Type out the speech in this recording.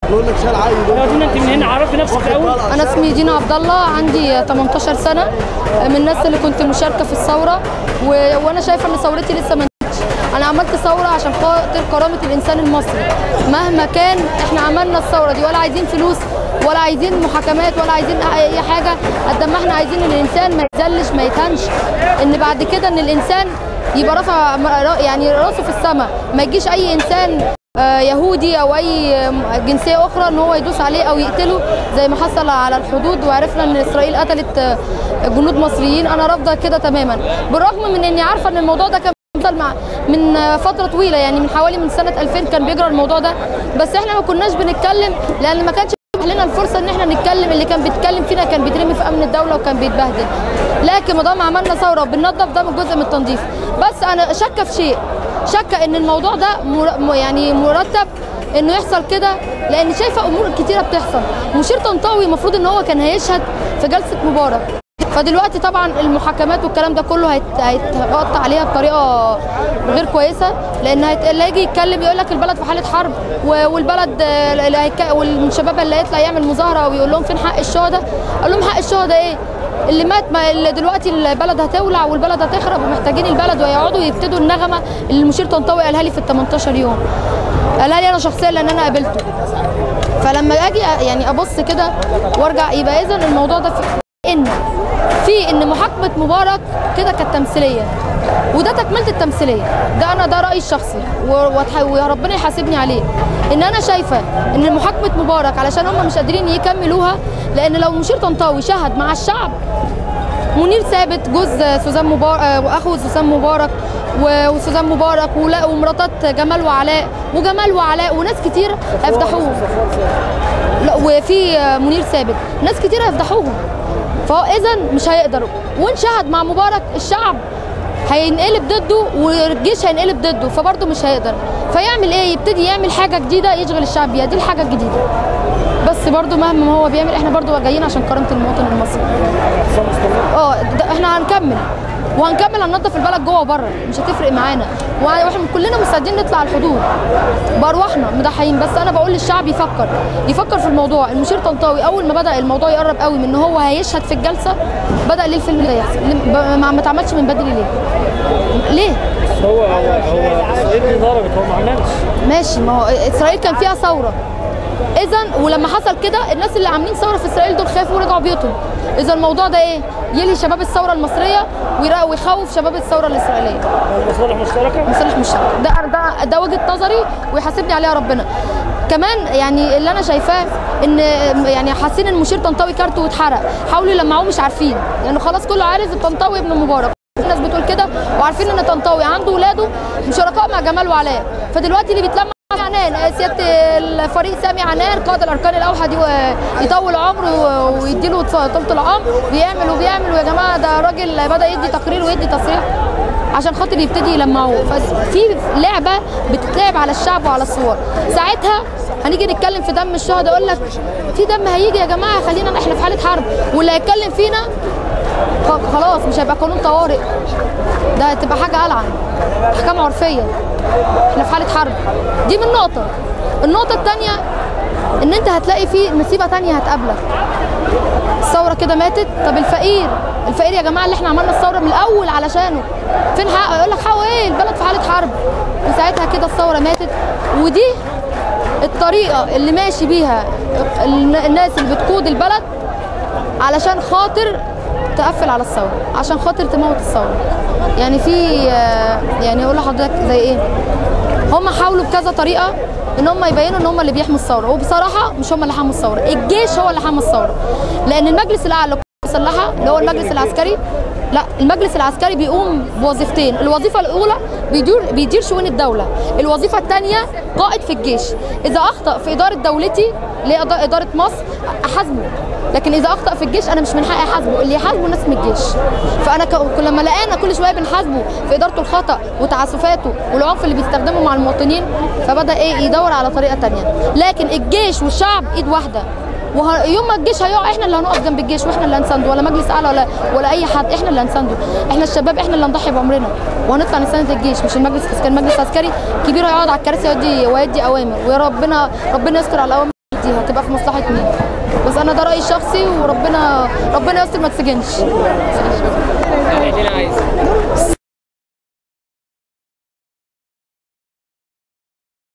نقول لك شال عايز يا دينا انت من هنا عرفي نفسك الاول انا اسمي دينا عبد الله عندي 18 سنه من الناس اللي كنت مشاركه في الثوره و... وانا شايفه ان ثورتي لسه ما انتهتش انا عملت ثوره عشان خاطر كرامه الانسان المصري مهما كان احنا عملنا الثوره دي ولا عايزين فلوس ولا عايزين محاكمات ولا عايزين اي حاجه قد ما احنا عايزين ان الانسان ما يذلش ما يتهنش ان بعد كده ان الانسان يبقى رافع يعني راسه في السماء ما يجيش اي انسان آه، يهودي او اي جنسيه اخرى ان هو يدوس عليه او يقتله زي ما حصل على الحدود وعرفنا ان اسرائيل قتلت آه، جنود مصريين انا رافضه كده تماما بالرغم من اني عارفه ان الموضوع ده كان بيفضل مع من آه، فتره طويله يعني من حوالي من سنه 2000 كان بيجرى الموضوع ده بس احنا ما كناش بنتكلم لان ما كانش بيتيح لنا الفرصه ان احنا نتكلم اللي كان بيتكلم فينا كان بيترمي في امن الدوله وكان بيتبهدل لكن ما دام عملنا ثوره وبننظف ده من جزء من التنظيف بس انا شاكه في شيء شاكه ان الموضوع ده مر... م- يعني مرتب انه يحصل كده لان شايفه امور كتيره بتحصل مشير طنطاوي المفروض ان هو كان هيشهد في جلسه مبارك فدلوقتي طبعا المحاكمات والكلام ده كله هيت- هيتقطع عليها بطريقه غير كويسه لان هيت- اللي هيجي يتكلم يقول لك البلد في حاله حرب و- والبلد آه، اللي هيك- والشباب اللي هيطلع يعمل مظاهره ويقول لهم فين حق الشهداء اقول لهم حق الشهداء ايه اللي مات ما اللي دلوقتي البلد هتولع والبلد هتخرب ومحتاجين البلد ويقعدوا يبتدوا النغمه اللي المشير طنطاوي قالها لي في ال 18 يوم قالها لي انا شخصيا لان انا قابلته فلما اجي يعني ابص كده وارجع يبقى اذا الموضوع ده في ان في ان محاكمه مبارك كده كانت تمثيليه وده تكمله التمثيليه ده انا ده رايي الشخصي و- وأتح- وربنا يحاسبني عليه ان انا شايفه ان محاكمه مبارك علشان هم مش قادرين يكملوها لان لو مشير طنطاوي شهد مع الشعب منير ثابت جوز سوزان مبارك واخو سوزان مبارك و- وسوزان مبارك ولا ومراتات جمال وعلاء وجمال وعلاء وناس كتير هيفضحوهم لا وفي منير ثابت ناس كتير هيفضحوهم فهو اذا مش هيقدروا وان شهد مع مبارك الشعب هينقلب ضده والجيش هينقلب ضده فبرضه مش هيقدر فيعمل ايه يبتدي يعمل حاجه جديده يشغل الشعب بيها دي الحاجه الجديده بس برضه مهما ما هو بيعمل احنا برضه جايين عشان كرامه المواطن المصري اه ده احنا هنكمل وهنكمل هننظف البلد جوه وبره مش هتفرق معانا واحنا كلنا مستعدين نطلع على الحدود بارواحنا مضحيين بس انا بقول للشعب يفكر يفكر في الموضوع المشير طنطاوي اول ما بدا الموضوع يقرب قوي من ان هو هيشهد في الجلسه بدا ليه الفيلم ده يحصل ليه- ب- ما ما اتعملش من بدري ليه ليه هو هو هو اسرائيل اللي ضربت هو ما عملش ماشي ما هو اسرائيل كان فيها ثوره اذا ولما حصل كده الناس اللي عاملين ثوره في اسرائيل دول خافوا ورجعوا بيوتهم اذا الموضوع ده ايه يلهي شباب الثوره المصريه ويرا- ويخوف شباب الثوره الاسرائيليه مصالح مشتركه مصالح مش شرط ده ده ده وجهه نظري ويحاسبني عليها ربنا كمان يعني اللي انا شايفاه ان يعني حاسين ان المشير طنطاوي كارته واتحرق حاولوا يلمعوه مش عارفين لانه يعني خلاص كله عارف الطنطاوي ابن مبارك الناس بتقول كده وعارفين ان طنطاوي عنده ولاده شركاء مع جمال وعلاء فدلوقتي اللي بيتلمع عنان سياده الفريق سامي عنان قائد الاركان الاوحد يطول عمره ويديله طولة العمر ويعمل وبيعمل ويا جماعه ده راجل بدا يدي تقرير ويدي تصريح عشان خاطر يبتدي يلمعوه ففي لعبه بتتلعب على الشعب وعلى الصور ساعتها هنيجي نتكلم في دم الشهداء اقول لك في دم هيجي يا جماعه خلينا احنا في حاله حرب واللي هيتكلم فينا خ- خلاص مش هيبقى قانون طوارئ ده هتبقى حاجه ألعن احكام عرفيه احنا في حاله حرب دي من نقطه النقطه الثانيه ان انت هتلاقي في مصيبه تانية هتقابلك الثوره كده ماتت طب الفقير الفقير يا جماعه اللي احنا عملنا الثوره من الاول علشانه فين حقه يقول لك حقه ايه البلد في حاله حرب وساعتها كده الثوره ماتت ودي الطريقه اللي ماشي بيها الن- الناس اللي بتقود البلد علشان خاطر تقفل على الثوره عشان خاطر تموت الثوره يعني في آه، يعني اقول لحضرتك زي ايه هم حاولوا بكذا طريقه ان هم يبينوا ان هم اللي بيحموا الثوره وبصراحه مش هم اللي حموا الثوره الجيش هو اللي حمى الثوره لان المجلس الاعلى للقوات المسلحه اللي هو المجلس العسكري لا المجلس العسكري بيقوم بوظيفتين الوظيفه الاولى بيدير بيدير شؤون الدوله الوظيفه الثانيه قائد في الجيش اذا اخطا في اداره دولتي اللي هي إدا- اداره مصر احاسبه لكن اذا اخطا في الجيش انا مش من حقي احاسبه اللي يحاسبه ناس من الجيش فانا ك- كل لما لقينا كل شويه بنحاسبه في ادارته الخطا وتعسفاته والعنف اللي بيستخدمه مع المواطنين فبدا ايه يدور على طريقه تانية لكن الجيش والشعب ايد واحده ويوم ما الجيش هيقع احنا اللي هنقف جنب الجيش واحنا اللي هنسانده ولا مجلس اعلى ولا ولا اي حد احنا اللي هنسانده احنا الشباب احنا اللي هنضحي بعمرنا وهنطلع نساند الجيش مش المجلس العسكري المجلس العسكري كبير هيقعد على الكراسي ويدي ويدي اوامر ويا ربنا ربنا يستر على الاوامر دي عادي هتبقى في مصلحه مين بس انا ده رايي الشخصي وربنا ربنا يستر ما تسجنش ادينا عايز